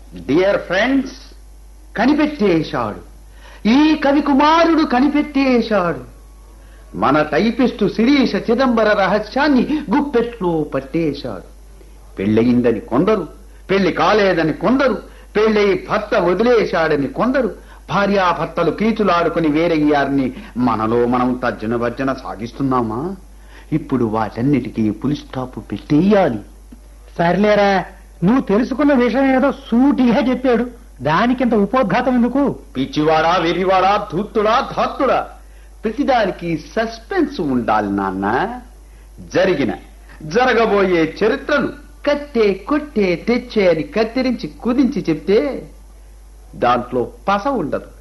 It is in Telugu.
డియర్ ఫ్రెండ్స్ కనిపెట్టేశాడు ఈ కవి కుమారుడు కనిపెట్టేశాడు మన టైపిస్టు శిరీష చిదంబర రహస్యాన్ని గుప్పెట్లో పట్టేశాడు పెళ్ళయిందని కొందరు పెళ్లి కాలేదని కొందరు పెళ్ళై భర్త వదిలేశాడని కొందరు భార్యాభర్తలు కీచులాడుకుని వేరయ్యారని మనలో మనం తర్జన భర్జన సాగిస్తున్నామా ఇప్పుడు వాటన్నిటికీ పులి స్టాప్ పెట్టేయాలి సర్లేరా నువ్వు తెలుసుకున్న విషయం ఏదో సూటిగా చెప్పాడు దానికింత ఉపోద్ఘాతం ఎందుకు పిచ్చివాడా వెర్రివాడా ధూర్తుడా ధాత్తుడా ప్రతిదానికి సస్పెన్స్ ఉండాలి నాన్న జరిగిన జరగబోయే చరిత్రను కట్టే కొట్టే తెచ్చే అని కత్తిరించి కుదించి చెప్తే దాంట్లో పస ఉండదు